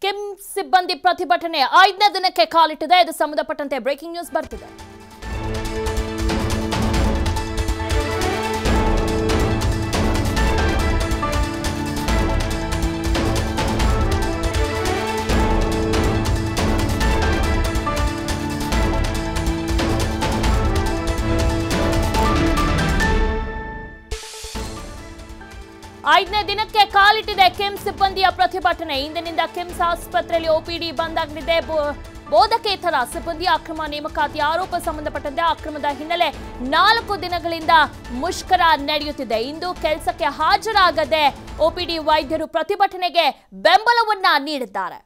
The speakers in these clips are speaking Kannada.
ಕಿಮ್ಸ್ ಸಿಬ್ಬಂದಿ ಪ್ರತಿಭಟನೆ ಐದನೇ ದಿನಕ್ಕೆ ಕಾಲಿಟ್ಟಿದೆ ಇದು ಸಂಬಂಧಪಟ್ಟಂತೆ ಬ್ರೇಕಿಂಗ್ ನ್ಯೂಸ್ ಬರ್ತಿದೆ ಐದನೇ ದಿನಕ್ಕೆ ಕಾಲಿಟ್ಟಿದೆ ಕಿಮ್ಸ್ ಸಿಬ್ಬಂದಿಯ ಪ್ರತಿಭಟನೆ ಇಂದಿನಿಂದ ಕಿಮ್ಸ್ ಆಸ್ಪತ್ರೆಯಲ್ಲಿ ಒಪಿಡಿ ಬಂದಾಗಲಿದೆ ಬೋಧಕೇತರ ಸಿಬ್ಬಂದಿ ಅಕ್ರಮ ನೇಮಕಾತಿ ಆರೋಪ ಸಂಬಂಧಪಟ್ಟಂತೆ ಅಕ್ರಮದ ಹಿನ್ನೆಲೆ ನಾಲ್ಕು ದಿನಗಳಿಂದ ಮುಷ್ಕರ ನಡೆಯುತ್ತಿದೆ ಇಂದು ಕೆಲಸಕ್ಕೆ ಹಾಜರಾಗದೆ ಒಪಿಡಿ ವೈದ್ಯರು ಪ್ರತಿಭಟನೆಗೆ ಬೆಂಬಲವನ್ನ ನೀಡಿದ್ದಾರೆ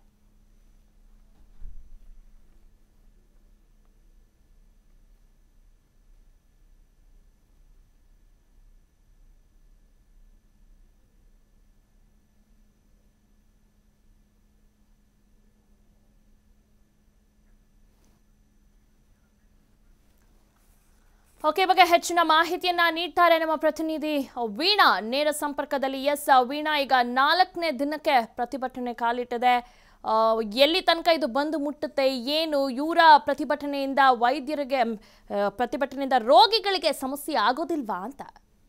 ಓಕೆ ಬಗ್ಗೆ ಹೆಚ್ಚಿನ ಮಾಹಿತಿಯನ್ನ ನೀಡ್ತಾರೆ ನಮ್ಮ ಪ್ರತಿನಿಧಿ ವೀಣಾ ನೇರ ಸಂಪರ್ಕದಲ್ಲಿ ಎಸ್ ವೀಣಾ ಈಗ ನಾಲ್ಕನೇ ದಿನಕ್ಕೆ ಪ್ರತಿಭಟನೆ ಕಾಲಿಟ್ಟಿದೆ ಆ, ಎಲ್ಲಿ ತನಕ ಇದು ಬಂದು ಮುಟ್ಟುತ್ತೆ ಏನು ಇವರ ಪ್ರತಿಭಟನೆಯಿಂದ ವೈದ್ಯರಿಗೆ ಮ್, ಆ, ಪ್ರತಿಭಟನೆಯಿಂದ ರೋಗಿಗಳಿಗೆ ಸಮಸ್ಯೆ ಆಗೋದಿಲ್ವಾ ಅಂತ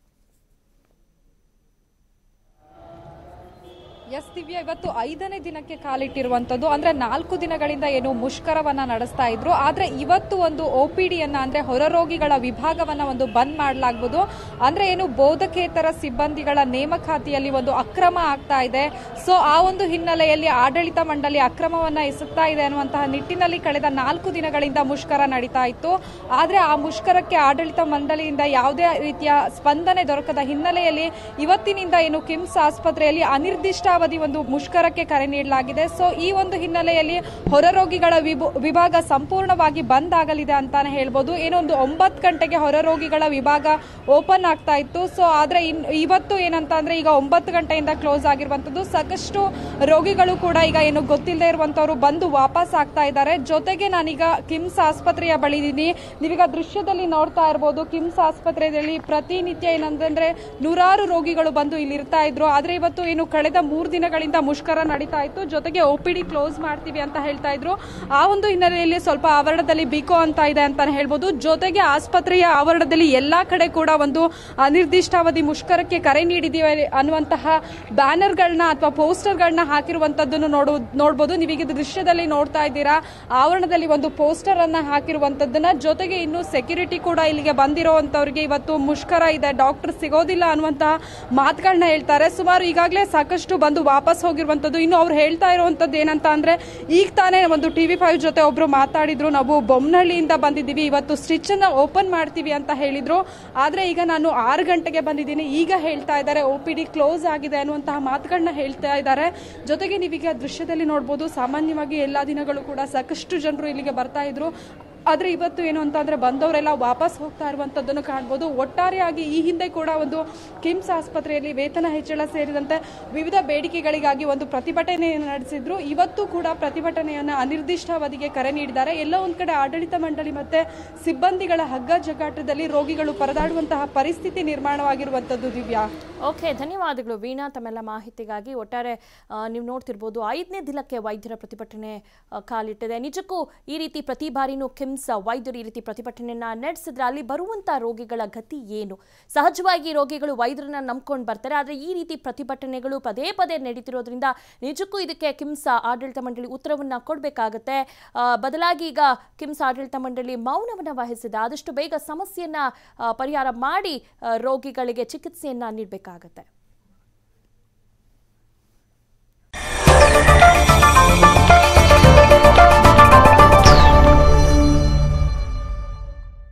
ಎಸ್ ದಿವ್ಯ ಇವತ್ತು ಐದನೇ ದಿನಕ್ಕೆ ಕಾಲಿಟ್ಟಿರುವಂತದ್ದು ಅಂದ್ರೆ ನಾಲ್ಕು ದಿನಗಳಿಂದ ಏನು ಮುಷ್ಕರವನ್ನ ನಡೆಸ್ತಾ ಇದ್ರು ಆದ್ರೆ ಇವತ್ತು ಒಂದು ಒ ಪಿ ಡಿಯನ್ನ ಅಂದ್ರೆ ಹೊರರೋಗಿಗಳ ವಿಭಾಗವನ್ನ ಒಂದು ಬಂದ್ ಮಾಡಲಾಗ್ಬೋದು ಅಂದ್ರೆ ಏನು ಬೋಧಕೇತರ ಸಿಬ್ಬಂದಿಗಳ ನೇಮಕಾತಿಯಲ್ಲಿ ಒಂದು ಅಕ್ರಮ ಆಗ್ತಾ ಇದೆ ಸೊ ಆ ಒಂದು ಹಿನ್ನೆಲೆಯಲ್ಲಿ ಆಡಳಿತ ಮಂಡಳಿ ಅಕ್ರಮವನ್ನ ಎಸಗ್ತಾ ಇದೆ ಅನ್ನುವಂತಹ ನಿಟ್ಟಿನಲ್ಲಿ ಕಳೆದ ನಾಲ್ಕು ದಿನಗಳಿಂದ ಮುಷ್ಕರ ನಡೀತಾ ಇತ್ತು ಆದ್ರೆ ಆ ಮುಷ್ಕರಕ್ಕೆ ಆಡಳಿತ ಮಂಡಳಿಯಿಂದ ಯಾವುದೇ ರೀತಿಯ ಸ್ಪಂದನೆ ದೊರಕದ ಹಿನ್ನೆಲೆಯಲ್ಲಿ ಇವತ್ತಿನಿಂದ ಏನು ಕಿಮ್ಸ್ ಆಸ್ಪತ್ರೆಯಲ್ಲಿ ಅನಿರ್ದಿಷ್ಟಾವಧಿ ಒಂದು ಮುಷ್ಕರಕ್ಕೆ ಕರೆ ನೀಡಲಾಗಿದೆ ಸೊ ಈ ಒಂದು ಹಿನ್ನೆಲೆಯಲ್ಲಿ ಹೊರರೋಗಿಗಳ ವಿಭ- ವಿಭಾಗ ಸಂಪೂರ್ಣವಾಗಿ ಬಂದ್ ಆಗಲಿದೆ ಅಂತಾನೆ ಹೇಳ್ಬೋದು ಏನೋ ಒಂದು ಒಂಬತ್ತು ಗಂಟೆಗೆ ಹೊರರೋಗಿಗಳ ವಿಭಾಗ ಓಪನ್ ಆಗ್ತಾ ಇತ್ತು ಸೊ ಆದ್ರೆ ಇನ್- ಇವತ್ತು ಏನಂತ ಅಂದ್ರೆ ಈಗ ಒಂಬತ್ತು ಗಂಟೆಯಿಂದ ಕ್ಲೋಸ್ ಆಗಿರುವಂತದ್ದು ಸಾಕಷ್ಟು ರೋಗಿಗಳು ಕೂಡ ಈಗ ಏನು ಗೊತ್ತಿಲ್ಲದೆ ಇರುವಂತವ್ರು ಬಂದು ವಾಪಸ್ ಆಗ್ತಾ ಇದ್ದಾರೆ ಜೊತೆಗೆ ನಾನೀಗ ಕಿಮ್ಸ್ ಆಸ್ಪತ್ರೆಯ ಬಳಿ ಇದ್ದೀನಿ ನೀವೀಗ ದೃಶ್ಯದಲ್ಲಿ ನೋಡ್ತಾ ಇರ್ಬೋದು ಕಿಮ್ಸ್ ಆಸ್ಪತ್ರೆಯಲ್ಲಿ ಪ್ರತಿನಿತ್ಯ ಏನಂತಂದ್ರೆ ನೂರಾರು ರೋಗಿಗಳು ಬಂದು ಇಲ್ಲಿ ಇರ್ತಾ ಇದ್ರು ಆದ್ರೆ ಇವತ್ತು ಏನು ಕಳೆದ ಮೂರು ದಿನಗಳಿಂದ ಮುಷ್ಕರ ನಡೀತಾ ಇತ್ತು ಜೊತೆಗೆ ಒ ಪಿ ಡಿ ಕ್ಲೋಸ್ ಮಾಡ್ತೀವಿ ಅಂತ ಹೇಳ್ತಾ ಇದ್ರು ಆ ಒಂದು ಹಿನ್ನೆಲೆಯಲ್ಲಿ ಸ್ವಲ್ಪ ಆವರಣದಲ್ಲಿ ಬಿಕೋ ಅಂತ ಇದೆ ಅಂತಾನೆ ಹೇಳ್ಬೋದು ಜೊತೆಗೆ ಆಸ್ಪತ್ರೆಯ ಆವರಣದಲ್ಲಿ ಎಲ್ಲಾ ಕಡೆ ಕೂಡ ಒಂದು ಅನಿರ್ದಿಷ್ಟಾವಧಿ ಮುಷ್ಕರಕ್ಕೆ ಕರೆ ನೀಡಿದೀವಿ ಅನ್ನುವಂತಹ ಬ್ಯಾನರ್ಗಳನ್ನ ಅಥವಾ ಪೋಸ್ಟರ್ಗಳನ್ನ ಹಾಕಿರುವಂತದ್ದನ್ನು ನೋಡು ನೋಡ್ಬೋದು ನೀವೀಗ ದೃಶ್ಯದಲ್ಲಿ ನೋಡ್ತಾ ಇದ್ದೀರಾ ಆವರಣದಲ್ಲಿ ಒಂದು ಪೋಸ್ಟರ್ ಅನ್ನ ಹಾಕಿರುವಂತದ್ದನ್ನ ಜೊತೆಗೆ ಇನ್ನು ಸೆಕ್ಯೂರಿಟಿ ಕೂಡ ಇಲ್ಲಿಗೆ ಬಂದಿರೋವಂತವ್ರಿಗೆ ಇವತ್ತು ಮುಷ್ಕರ ಇದೆ ಡಾಕ್ಟರ್ ಸಿಗೋದಿಲ್ಲ ಅನ್ನುವಂತಹ ಮಾತುಗಳನ್ನ ಹೇಳ್ತಾರೆ ಸುಮಾರು ಈಗಾಗಲೇ ಸಾಕಷ್ಟು ಬಂದು ವಾಪಸ್ ಹೋಗಿರುವಂತದ್ದು ಇನ್ನು ಅವ್ರು ಹೇಳ್ತಾ ಇರುವಂತದ್ದು ಏನಂತ ಅಂದ್ರೆ ಈಗ ತಾನೇ ಒಂದು ಟಿವಿ ಫೈವ್ ಜೊತೆ ಒಬ್ರು ಮಾತಾಡಿದ್ರು ನಾವು ಬೊಮ್ಮನಹಳ್ಳಿಯಿಂದ ಬಂದಿದ್ದೀವಿ ಇವತ್ತು ಸ್ಟಿಚ್ ಅನ್ನ ಓಪನ್ ಮಾಡ್ತೀವಿ ಅಂತ ಹೇಳಿದ್ರು ಆದ್ರೆ ಈಗ ನಾನು ಆರು ಗಂಟೆಗೆ ಬಂದಿದ್ದೀನಿ ಈಗ ಹೇಳ್ತಾ ಇದ್ದಾರೆ ಒ ಪಿ ಡಿ ಕ್ಲೋಸ್ ಆಗಿದೆ ಅನ್ನುವಂತಹ ಮಾತುಗಳನ್ನ ಹೇಳ್ತಾ ಇದ್ದಾರೆ ಜೊತೆಗೆ ನೀವೀಗ ದೃಶ್ಯದಲ್ಲಿ ನೋಡ್ಬೋದು ಸಾಮಾನ್ಯವಾಗಿ ಎಲ್ಲಾ ದಿನಗಳು ಕೂಡ ಸಾಕಷ್ಟು ಜನರು ಇಲ್ಲಿಗೆ ಬರ್ತಾ ಇದ್ರು ಆದ್ರೆ ಇವತ್ತು ಏನು ಅಂತ ಅಂದ್ರೆ ಬಂದವರೆಲ್ಲ ವಾಪಸ್ ಹೋಗ್ತಾ ಇರುವಂತದ್ದನ್ನು ಕಾಣ್ಬೋದು ಒಟ್ಟಾರೆಯಾಗಿ ಈ ಹಿಂದೆ ಕೂಡ ಒಂದು ಕಿಮ್ಸ್ ಆಸ್ಪತ್ರೆಯಲ್ಲಿ ವೇತನ ಹೆಚ್ಚಳ ಸೇರಿದಂತೆ ವಿವಿಧ ಬೇಡಿಕೆಗಳಿಗಾಗಿ ಒಂದು ಪ್ರತಿಭಟನೆಯನ್ನು ನಡೆಸಿದ್ರು ಇವತ್ತು ಕೂಡ ಪ್ರತಿಭಟನೆಯನ್ನ ಅನಿರ್ದಿಷ್ಟಾವಧಿಗೆ ಕರೆ ನೀಡಿದ್ದಾರೆ ಎಲ್ಲ ಒಂದ್ ಕಡೆ ಆಡಳಿತ ಮಂಡಳಿ ಮತ್ತೆ ಸಿಬ್ಬಂದಿಗಳ ಹಗ್ಗ ಜಗಾಟದಲ್ಲಿ ರೋಗಿಗಳು ಪರದಾಡುವಂತಹ ಪರಿಸ್ಥಿತಿ ನಿರ್ಮಾಣವಾಗಿರುವಂತದ್ದು ದಿವ್ಯಾ ಓಕೆ ಧನ್ಯವಾದಗಳು ವೀಣಾ ತಮ್ಮೆಲ್ಲ ಮಾಹಿತಿಗಾಗಿ ಒಟ್ಟಾರೆ ಆ, ನೀವು ನೋಡ್ತಿರ್ಬೋದು ಐದನೇ ದಿನಕ್ಕೆ ವೈದ್ಯರ ಪ್ರತಿಭಟನೆ ಆ, ಕಾಲಿಟ್ಟಿದೆ ನಿಜಕ್ಕೂ ಈ ರೀತಿ ಪ್ರತಿ ಬಾರಿನೂ ಕಿಮ್ಸ್ ವೈದ್ಯರು ಈ ರೀತಿ ಪ್ರತಿಭಟನೆಯನ್ನ ನಡೆಸಿದ್ರೆ ಅಲ್ಲಿ ಬರುವಂತ ರೋಗಿಗಳ ಗತಿ ಏನು ಸಹಜವಾಗಿ ರೋಗಿಗಳು ವೈದ್ಯರನ್ನ ನಂಬ್ಕೊಂಡು ಬರ್ತಾರೆ ಆದರೆ ಈ ರೀತಿ ಪ್ರತಿಭಟನೆಗಳು ಪದೇ ಪದೇ ನಡೀತಿರೋದ್ರಿಂದ ನಿಜಕ್ಕೂ ಇದಕ್ಕೆ ಕಿಮ್ಸ್ ಆಡಳಿತ ಮಂಡಳಿ ಉತ್ತರವನ್ನ ಕೊಡಬೇಕಾಗತ್ತೆ ಬದಲಾಗಿ ಈಗ ಕಿಮ್ಸ್ ಆಡಳಿತ ಮಂಡಳಿ ಮೌನವನ್ನ ವಹಿಸಿದೆ ಆದಷ್ಟು ಬೇಗ ಸಮಸ್ಯೆಯನ್ನ ಆ, ಪರಿಹಾರ ಮಾಡಿ ಆ, ರೋಗಿಗಳಿಗೆ ಚಿಕಿತ್ಸೆಯನ್ನ ನೀಡಬೇಕಾಗತ್ತೆ